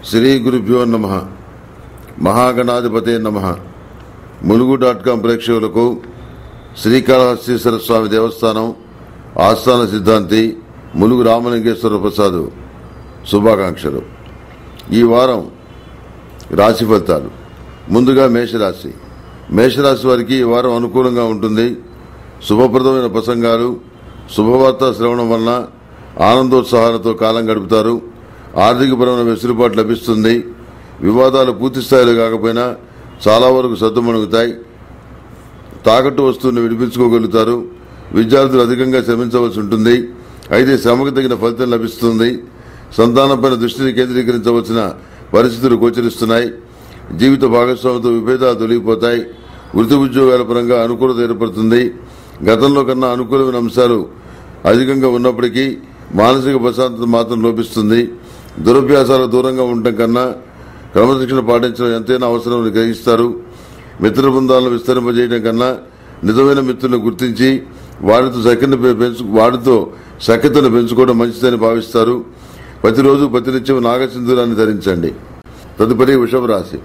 శ్రీ గురుభ్యో నమ మహాగణాధిపతే నమ ములుగు డాట్ కాం ప్రేక్షకులకు శ్రీకాళహస్తీశ్వర స్వామి దేవస్థానం ఆస్థాన సిద్ధాంతి ములుగు రామలింగేశ్వర ప్రసాద్ శుభాకాంక్షలు ఈ వారం రాశి ఫలితాలు ముందుగా మేషరాశి మేషరాశి వారికి ఈ వారం అనుకూలంగా ఉంటుంది శుభప్రదమైన ప్రసంగాలు శుభవార్త శ్రవణం వలన ఆనందోత్సాహాలతో కాలం గడుపుతారు ఆర్థికపరమైన వెసులుబాటు లభిస్తుంది వివాదాలు పూర్తి స్థాయిలో కాకపోయినా చాలా వరకు సద్దుమణుగుతాయి తాకట్టు వస్తువుని విడిపించుకోగలుగుతారు విద్యార్థులు అధికంగా శ్రమించవలసి ఉంటుంది అయితే శ్రమకు తగిన ఫలితం లభిస్తుంది సంతానంపైన దృష్టిని కేంద్రీకరించవలసిన పరిస్థితులు గోచరిస్తున్నాయి జీవిత భాగస్వామితో విభేదాలు తొలగిపోతాయి వృత్తి ఉద్యోగాల పరంగా అనుకూలత ఏర్పడుతుంది గతంలో కన్నా అనుకూలమైన అంశాలు అధికంగా ఉన్నప్పటికీ మానసిక ప్రశాంతత మాత్రం లోపిస్తుంది దురభ్యాసాలకు దూరంగా ఉండటం కన్నా క్రమశిక్షణ పాటించడం ఎంతైనా అవసరం గ్రహిస్తారు మిత్ర బృందాలను విస్తరింపజేయడం కన్నా నిజమైన మిత్రులను గుర్తించి వారితో సఖ్యత పెంచు వారితో సఖ్యతను పెంచుకోవడం మంచిదని భావిస్తారు ప్రతిరోజు ప్రతినిత్యం నాగసింధూరాన్ని ధరించండి తదుపరి వృషభ రాశి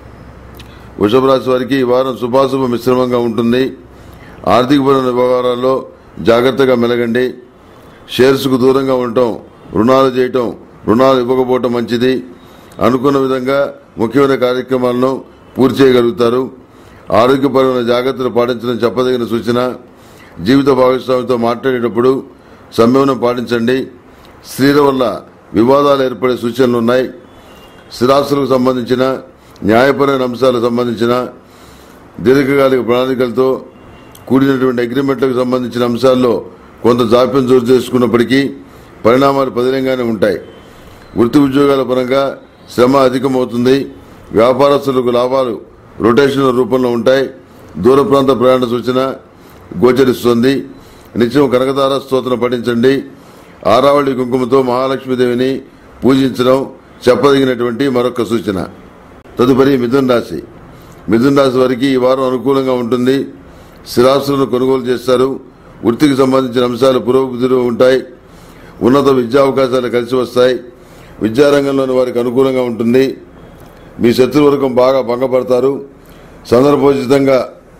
వృషభ రాశి వారికి ఈ వారం శుభాశుభ మిశ్రమంగా ఉంటుంది ఆర్థికపరమైన వ్యవహారాల్లో జాగ్రత్తగా మెలగండి షేర్స్కు దూరంగా ఉండటం రుణాలు చేయటం రుణాలు ఇవ్వకపోవటం మంచిది అనుకున్న విధంగా ముఖ్యమైన కార్యక్రమాలను పూర్తి చేయగలుగుతారు ఆరోగ్యపరమైన జాగ్రత్తలు పాటించడం చెప్పదగిన సూచన జీవిత భాగస్వామితో మాట్లాడేటప్పుడు సంయమనం పాటించండి స్త్రీల వల్ల వివాదాలు ఏర్పడే సూచనలు ఉన్నాయి స్థిరాస్తులకు సంబంధించిన న్యాయపరమైన అంశాలకు సంబంధించిన దీర్ఘకాలిక ప్రణాళికలతో కూడినటువంటి అగ్రిమెంట్లకు సంబంధించిన అంశాల్లో కొంత జాప్యం చోటు చేసుకున్నప్పటికీ పరిణామాలు పదిలంగానే ఉంటాయి వృత్తి ఉద్యోగాల పరంగా శ్రమ అధికమవుతుంది వ్యాపారస్తులకు లాభాలు రొటేషన్ రూపంలో ఉంటాయి దూర ప్రాంత ప్రయాణ సూచన గోచరిస్తుంది నిత్యం కనకదార స్తోత్రం పఠించండి ఆరావళి కుంకుమతో మహాలక్ష్మీదేవిని పూజించడం చెప్పదగినటువంటి మరొక సూచన తదుపరి మిథున్ రాశి మిథున్ రాశి వారికి ఈ వారం అనుకూలంగా ఉంటుంది స్థిరాస్తులను కొనుగోలు చేస్తారు వృత్తికి సంబంధించిన అంశాలు పురోభివృద్ధిలో ఉంటాయి ఉన్నత విద్యా అవకాశాలు కలిసి వస్తాయి విద్యారంగంలోని వారికి అనుకూలంగా ఉంటుంది మీ శత్రువర్గం బాగా భంగపడతారు సందర్భోచితంగా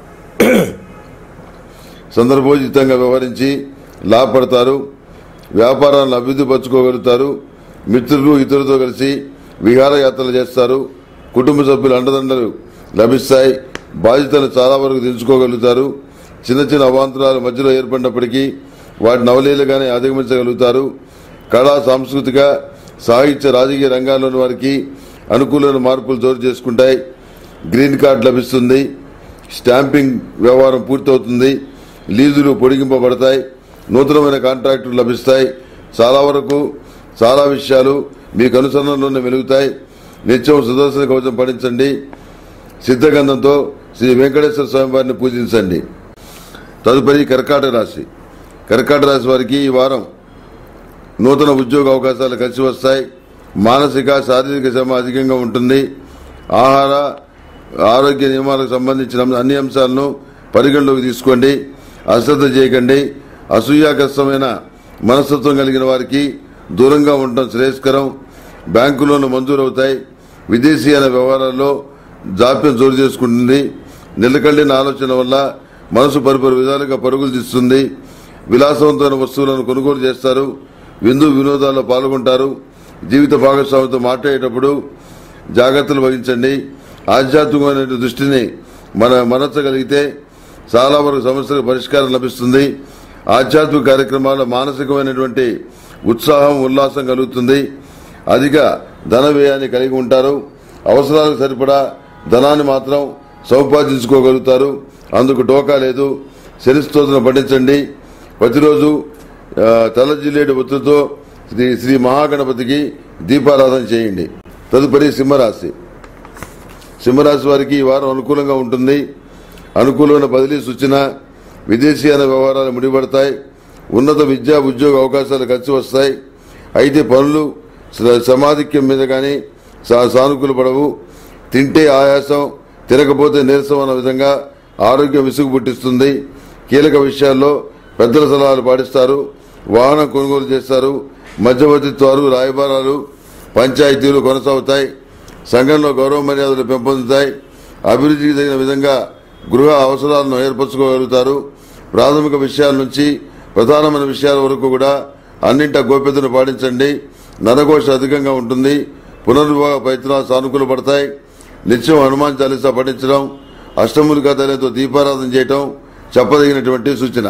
సందర్భోచితంగా వ్యవహరించి లాభపడతారు వ్యాపారాలను అభివృద్ధి పరచుకోగలుగుతారు మిత్రులు ఇతరులతో కలిసి విహారయాత్రలు చేస్తారు కుటుంబ సభ్యుల అండదండలు లభిస్తాయి బాధ్యతలు చాలా వరకు దించుకోగలుగుతారు చిన్న చిన్న అవాంతరాలు మధ్యలో ఏర్పడినప్పటికీ వాటిని అవలీలుగానే అధిగమించగలుగుతారు కళా సాంస్కృతిక సాహిత్య రాజకీయ రంగాల్లోని వారికి అనుకూలమైన మార్పులు చోటు చేసుకుంటాయి గ్రీన్ కార్డు లభిస్తుంది స్టాంపింగ్ వ్యవహారం పూర్తవుతుంది లీజులు పొడిగింపబడతాయి నూతనమైన కాంట్రాక్టులు లభిస్తాయి చాలా వరకు చాలా విషయాలు మీకు అనుసరణలోనే వెలుగుతాయి నిత్యం సుదర్శన కవచం పఠించండి సిద్ధగంధంతో శ్రీ వెంకటేశ్వర స్వామి వారిని పూజించండి తదుపరి కర్కాటక రాశి కర్కాటక రాశి వారికి ఈ వారం నూతన ఉద్యోగ అవకాశాలు కలిసి వస్తాయి మానసిక శారీరక శ్రమ అధికంగా ఉంటుంది ఆహార ఆరోగ్య నియమాలకు సంబంధించిన అన్ని అంశాలను పరిగణలోకి తీసుకోండి అశ్రద్ధ చేయకండి అసూయాగ్రస్తమైన మనస్తత్వం కలిగిన వారికి దూరంగా ఉండటం శ్రేయస్కరం బ్యాంకు లోన్లు మంజూరవుతాయి విదేశీయాల వ్యవహారాల్లో జాప్యం చోటు చేసుకుంటుంది నిలకల్లిన ఆలోచన వల్ల మనసు పరిపరి విధాలుగా పరుగులు తీస్తుంది విలాసవంతమైన వస్తువులను కొనుగోలు చేస్తారు విందు వినోదాల్లో పాల్గొంటారు జీవిత భాగస్వామితో మాట్లాడేటప్పుడు జాగ్రత్తలు వహించండి ఆధ్యాత్మికమైన దృష్టిని మన మనచ్చగలిగితే చాలా వరకు సమస్యలకు పరిష్కారం లభిస్తుంది ఆధ్యాత్మిక కార్యక్రమాల మానసికమైనటువంటి ఉత్సాహం ఉల్లాసం కలుగుతుంది అధిక ధన వ్యయాన్ని కలిగి ఉంటారు అవసరాలకు సరిపడా ధనాన్ని మాత్రం సౌపాదించుకోగలుగుతారు అందుకు టోకా లేదు శనిస్తోత్రం పఠించండి ప్రతిరోజు ఆ, తెల్ల జిల్లేడు ఒత్తుతో శ్రీ శ్రీ మహాగణపతికి దీపారాధన చేయండి తదుపరి సింహరాశి సింహరాశి వారికి ఈ వారం అనుకూలంగా ఉంటుంది అనుకూలమైన బదిలీ సూచన విదేశీయాన వ్యవహారాలు ముడిపడతాయి ఉన్నత విద్యా ఉద్యోగ అవకాశాలు కలిసి వస్తాయి అయితే పనులు శ్ర- శ్రమాధిక్యం మీద కానీ సానుకూల పడవు తింటే ఆయాసం తినకపోతే నీరసం అన్న విధంగా ఆరోగ్యం విసుగు పుట్టిస్తుంది కీలక విషయాల్లో పెద్దల సలహాలు పాటిస్తారు వాహనం కొనుగోలు చేస్తారు మధ్యవర్తిత్వాలు రాయబారాలు పంచాయతీలు కొనసాగుతాయి సంఘంలో గౌరవ మర్యాదలు పెంపొందుతాయి అభివృద్ధికి తగిన విధంగా గృహ అవసరాలను ఏర్పరచుకోగలుగుతారు ప్రాథమిక విషయాల నుంచి ప్రధానమైన విషయాల వరకు కూడా అన్నింట గోప్యతను పాటించండి నరఘోష అధికంగా ఉంటుంది పునర్వివాహ ప్రయత్నాలు సానుకూల పడతాయి నిత్యం హనుమాన్ చాలీసా పఠించడం అష్టములికా తల్లితో దీపారాధన చేయటం చెప్పదగినటువంటి సూచన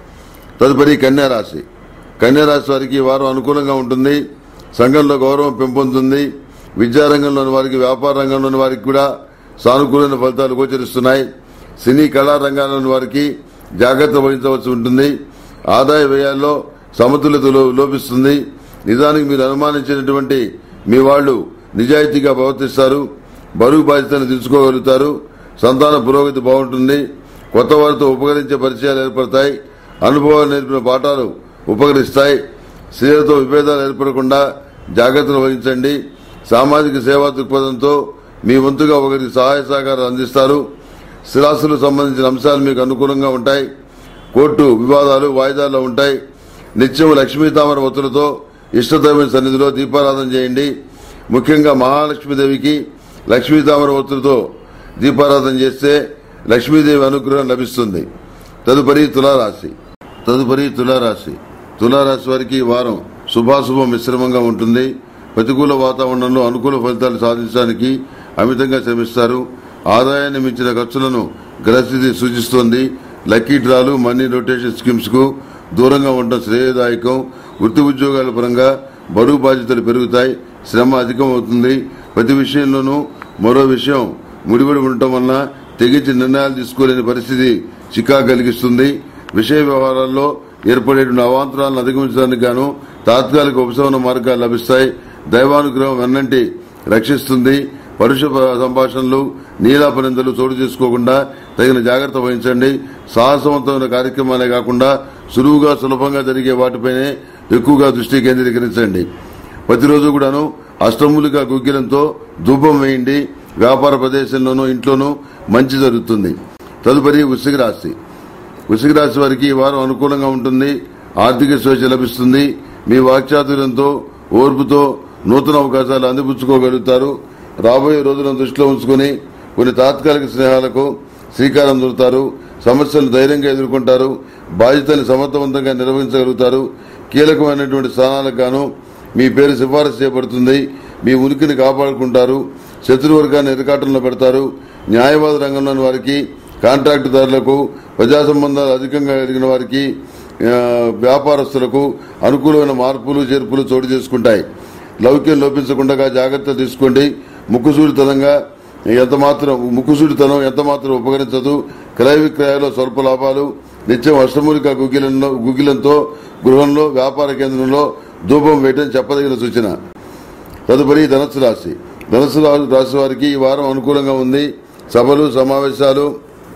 తదుపరి కన్యా రాశి కన్యా రాశి వారికి ఈ వారం అనుకూలంగా ఉంటుంది సంఘంలో గౌరవం పెంపొందుతుంది విద్యారంగంలోని వారికి వ్యాపార రంగంలోని వారికి కూడా సానుకూలమైన ఫలితాలు గోచరిస్తున్నాయి సినీ కళా రంగాల్లోని వారికి జాగ్రత్త వహించవలసి ఉంటుంది ఆదాయ వ్యయాల్లో సమతుల్యత లో- లోపిస్తుంది నిజానికి మీరు అనుమానించినటువంటి మీ వాళ్ళు నిజాయితీగా ప్రవర్తిస్తారు బరువు బాధ్యతను తీసుకోగలుగుతారు సంతాన పురోగతి బాగుంటుంది కొత్త వారితో ఉపకరించే పరిచయాలు ఏర్పడతాయి అనుభవాలు నేర్పిన పాఠాలు ఉపకరిస్తాయి స్త్రీలతో విభేదాలు ఏర్పడకుండా జాగ్రత్తలు వహించండి సామాజిక సేవా దృక్పథంతో మీ వంతుగా ఒకరికి సహాయ సహకారాలు అందిస్తారు స్థిరాస్తులకు సంబంధించిన అంశాలు మీకు అనుకూలంగా ఉంటాయి కోర్టు వివాదాలు వాయిదాల్లో ఉంటాయి నిత్యం లక్ష్మీతామర ఒత్తులతో ఇష్టదైవ సన్నిధిలో దీపారాధన చేయండి ముఖ్యంగా మహాలక్ష్మీదేవికి లక్ష్మీతామర ఒత్తులతో దీపారాధన చేస్తే లక్ష్మీదేవి అనుగ్రహం లభిస్తుంది తదుపరి తులారాశి తదుపరి తులారాశి తులారాశి వారికి ఈ వారం శుభాశుభ మిశ్రమంగా ఉంటుంది ప్రతికూల వాతావరణంలో అనుకూల ఫలితాలు సాధించడానికి అమితంగా శ్రమిస్తారు ఆదాయాన్ని మించిన ఖర్చులను గ్రహస్థితి సూచిస్తోంది లక్కీ డ్రాలు మనీ రొటేషన్ స్కీమ్స్ కు దూరంగా ఉండడం శ్రేయదాయకం వృత్తి ఉద్యోగాల పరంగా బరువు బాధ్యతలు పెరుగుతాయి శ్రమ అధికమవుతుంది ప్రతి విషయంలోనూ మరో విషయం ముడిపడి ఉండటం వలన తెగించి నిర్ణయాలు తీసుకోలేని పరిస్థితి చికా కలిగిస్తుంది విషయ వ్యవహారాల్లో ఏర్పడేటువంటి అవాంతరాలను అధిగమించడానికి గాను తాత్కాలిక ఉపశమన మార్గాలు లభిస్తాయి దైవానుగ్రహం వెన్నంటి రక్షిస్తుంది పరుష సంభాషణలు నీలాపనిందలు చోటు చేసుకోకుండా తగిన జాగ్రత్త వహించండి సాహసవంతమైన కార్యక్రమాలే కాకుండా సులువుగా సులభంగా జరిగే వాటిపైనే ఎక్కువగా దృష్టి కేంద్రీకరించండి ప్రతిరోజు కూడాను అష్టములిక గుగ్గిలంతో ధూపం వేయండి వ్యాపార ప్రదేశంలోనూ ఇంట్లోనూ మంచి జరుగుతుంది తదుపరి వృశ్చిక రాశి వృశ్చిక రాశి వారికి ఈ వారం అనుకూలంగా ఉంటుంది ఆర్థిక స్వేచ్ఛ లభిస్తుంది మీ వాక్చాతుర్యంతో ఓర్పుతో నూతన అవకాశాలు అందిపుచ్చుకోగలుగుతారు రాబోయే రోజులను దృష్టిలో ఉంచుకుని కొన్ని తాత్కాలిక స్నేహాలకు శ్రీకారం చుడతారు సమస్యలు ధైర్యంగా ఎదుర్కొంటారు బాధ్యతలు సమర్థవంతంగా నిర్వహించగలుగుతారు కీలకమైనటువంటి స్థానాలకు గాను మీ పేరు సిఫారసు చేయబడుతుంది మీ ఉనికిని కాపాడుకుంటారు శత్రువర్గాన్ని ఎరకాటంలో పెడతారు న్యాయవాద రంగంలోని వారికి కాంట్రాక్టుదారులకు ప్రజా సంబంధాలు అధికంగా కలిగిన వారికి ఆ, వ్యాపారస్తులకు అనుకూలమైన మార్పులు చేర్పులు చోటు చేసుకుంటాయి లౌక్యం లోపించకుండా జాగ్రత్త తీసుకోండి ముక్కుసూడితనంగా ఎంత మాత్రం ముక్కుసూడితనం ఎంత మాత్రం ఉపకరించదు క్రయ విక్రయాల్లో స్వల్ప లాభాలు నిత్యం అష్టమూలిక గుగ్గిలంలో గుగ్గిలంతో గృహంలో వ్యాపార కేంద్రంలో ధూపం వేయటం చెప్పదగిన సూచన తదుపరి ధనస్సు రాశి ధనస్సు రా- రాశి వారికి ఈ వారం అనుకూలంగా ఉంది సభలు సమావేశాలు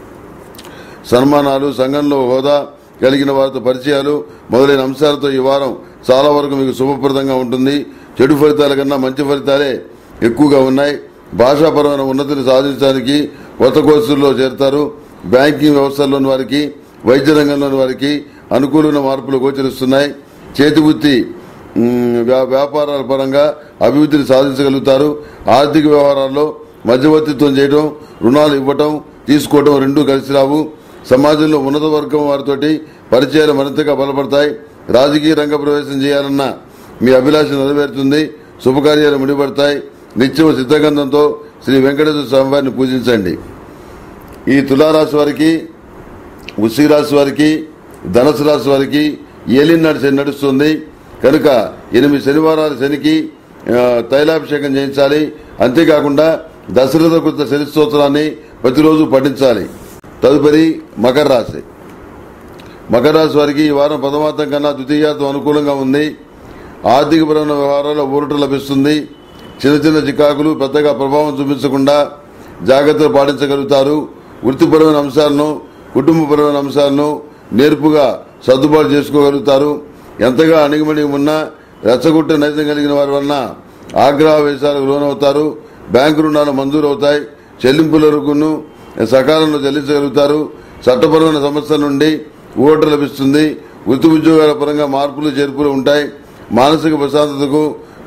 సన్మానాలు సంఘంలో హోదా కలిగిన వారితో పరిచయాలు మొదలైన అంశాలతో ఈ వారం చాలా వరకు మీకు శుభప్రదంగా ఉంటుంది చెడు ఫలితాల కన్నా మంచి ఫలితాలే ఎక్కువగా ఉన్నాయి భాషాపరమైన ఉన్నతిని సాధించడానికి కొత్త కోర్సుల్లో చేరతారు బ్యాంకింగ్ వ్యవస్థల్లోని వారికి వైద్య రంగంలోని వారికి అనుకూలమైన మార్పులు గోచరిస్తున్నాయి చేతి వృత్తి మ్, వ్యా- వ్యాపారాల పరంగా అభివృద్ధిని సాధించగలుగుతారు ఆర్థిక వ్యవహారాల్లో మధ్యవర్తిత్వం చేయడం రుణాలు ఇవ్వటం తీసుకోవడం రెండూ కలిసి రావు సమాజంలో ఉన్నత వర్గం వారితోటి పరిచయాలు మరింతగా బలపడతాయి రాజకీయ రంగ ప్రవేశం చేయాలన్న మీ అభిలాష నెరవేరుతుంది శుభకార్యాలు ముడిపడతాయి నిత్యం సిద్ధగంధంతో శ్రీ వెంకటేశ్వర స్వామి వారిని పూజించండి ఈ తులారాశి వారికి వృశ్చిక రాశి వారికి ధనుసు రాశి వారికి ఏలినాడు శని నడుస్తుంది కనుక ఎనిమిది శనివారాలు శనికి ఆ, తైలాభిషేకం చేయించాలి అంతేకాకుండా దశరథ కృత శని స్తోత్రాన్ని ప్రతిరోజు పఠించాలి తదుపరి మకర రాశి మకర రాశి వారికి ఈ వారం ప్రథమార్థం కన్నా ద్వితీయార్థం అనుకూలంగా ఉంది ఆర్థికపరమైన వ్యవహారాల్లో ఊరట లభిస్తుంది చిన్న చిన్న చికాకులు పెద్దగా ప్రభావం చూపించకుండా జాగ్రత్తలు పాటించగలుగుతారు వృత్తిపరమైన అంశాలను కుటుంబపరమైన అంశాలను నేర్పుగా సర్దుబాటు చేసుకోగలుగుతారు ఎంతగా అణిగిమణి ఉన్నా రెచ్చగొట్టే నైజం కలిగిన వారి వలన ఆగ్రహవేశాలకు లోనవుతారు బ్యాంకు రుణాలు మంజూరు అవుతాయి చెల్లింపులకు సకాలంలో చెల్లించగలుగుతారు చట్టపరమైన సమస్యల నుండి ఊరట లభిస్తుంది వృత్తి ఉద్యోగాల పరంగా మార్పులు చేర్పులు ఉంటాయి మానసిక ప్రశాంతతకు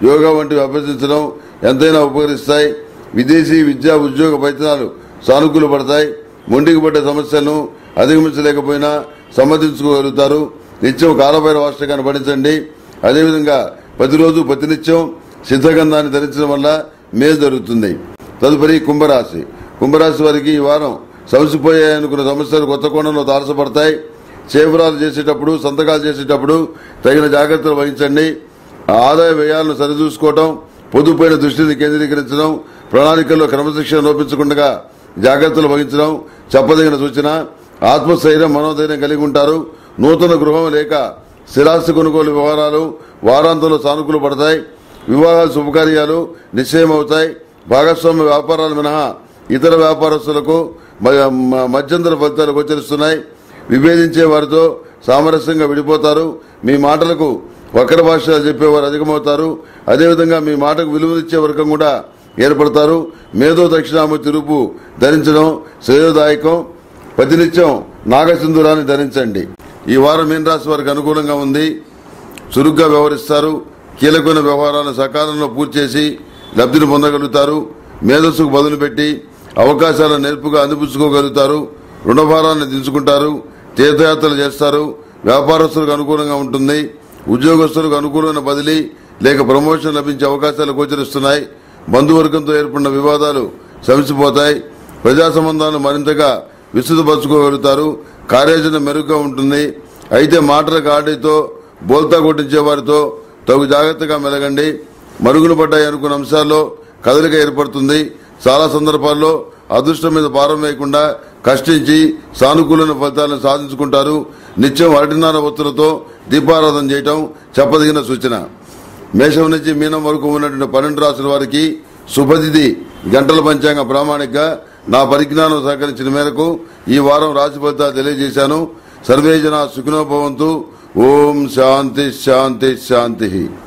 యోగా వంటివి అభ్యసించడం ఎంతైనా ఉపకరిస్తాయి విదేశీ విద్యా ఉద్యోగ ప్రయత్నాలు సానుకూల పడతాయి మొండికి పడ్డ సమస్యలను అధిగమించలేకపోయినా సమ్మతించుకోగలుగుతారు నిత్యం కాలభైర వాష్టకాన్ని పఠించండి అదేవిధంగా ప్రతిరోజు ప్రతినిత్యం సిద్ధగంధాన్ని ధరించడం వల్ల మేలు జరుగుతుంది తదుపరి కుంభరాశి కుంభరాశి వారికి ఈ వారం సమసిపోయాయనుకున్న సమస్యలు కొత్త కోణంలో తారసపడతాయి చేపరాలు చేసేటప్పుడు సంతకాలు చేసేటప్పుడు తగిన జాగ్రత్తలు వహించండి ఆదాయ వ్యయాలను సరిచూసుకోవటం పొదుపైన దృష్టిని కేంద్రీకరించడం ప్రణాళికల్లో క్రమశిక్షణ లోపించకుండా జాగ్రత్తలు వహించడం చెప్పదగిన సూచన ఆత్మస్థైర్యం మనోధైర్యం కలిగి ఉంటారు నూతన గృహం లేక స్థిరాస్తి కొనుగోలు వ్యవహారాలు వారాంతంలో సానుకూల పడతాయి వివాహాలు శుభకార్యాలు నిశ్చయమవుతాయి భాగస్వామ్య వ్యాపారాలు మినహా ఇతర వ్యాపారస్తులకు మ- మ- మధ్యంతర ఫలితాలు గోచరిస్తున్నాయి విభేదించే వారితో సామరస్యంగా విడిపోతారు మీ మాటలకు వక్ర భాష చెప్పేవారు అధికమవుతారు అదేవిధంగా మీ మాటకు విలువనిచ్చే వర్గం కూడా ఏర్పడతారు మేధో దక్షిణామూర్తి రూపు ధరించడం శ్రేయోదాయకం ప్రతినిత్యం నాగసింధురాన్ని ధరించండి ఈ వారం మీన రాశి వారికి అనుకూలంగా ఉంది చురుగ్గా వ్యవహరిస్తారు కీలకమైన వ్యవహారాలను సకాలంలో పూర్తి చేసి లబ్ధిని పొందగలుగుతారు మేధస్సుకు బదులు పెట్టి అవకాశాలను నేర్పుగా అందిపుచ్చుకోగలుగుతారు రుణభారాన్ని దించుకుంటారు తీర్థయాత్రలు చేస్తారు వ్యాపారస్తులకు అనుకూలంగా ఉంటుంది ఉద్యోగస్తులకు అనుకూలమైన బదిలీ లేక ప్రమోషన్ లభించే అవకాశాలు గోచరిస్తున్నాయి బంధువర్గంతో ఏర్పడిన వివాదాలు సమసిపోతాయి ప్రజా సంబంధాలను మరింతగా విస్తృతపరచుకోగలుగుతారు కార్యాచరణ మెరుగ్గా ఉంటుంది అయితే మాటల గాడితో బోల్తా కొట్టించే వారితో తగు జాగ్రత్తగా మెలగండి మరుగున పడ్డాయి అనుకున్న అంశాల్లో కదలిక ఏర్పడుతుంది చాలా సందర్భాల్లో అదృష్టం మీద భారం వేయకుండా కష్టించి సానుకూలమైన ఫలితాలను సాధించుకుంటారు నిత్యం అరటినార ఒత్తులతో దీపారాధన చేయటం చెప్పదగిన సూచన మేషం నుంచి మీనం వరకు ఉన్నటువంటి పన్నెండు రాసుల వారికి శుభతిథి గంటల పంచాంగ ప్రామాణికగా నా పరిజ్ఞానం సహకరించిన మేరకు ఈ వారం రాశి ఫలితాలు తెలియజేశాను సర్వే జన సుఖినోభవంతు ఓం శాంతి శాంతి శాంతి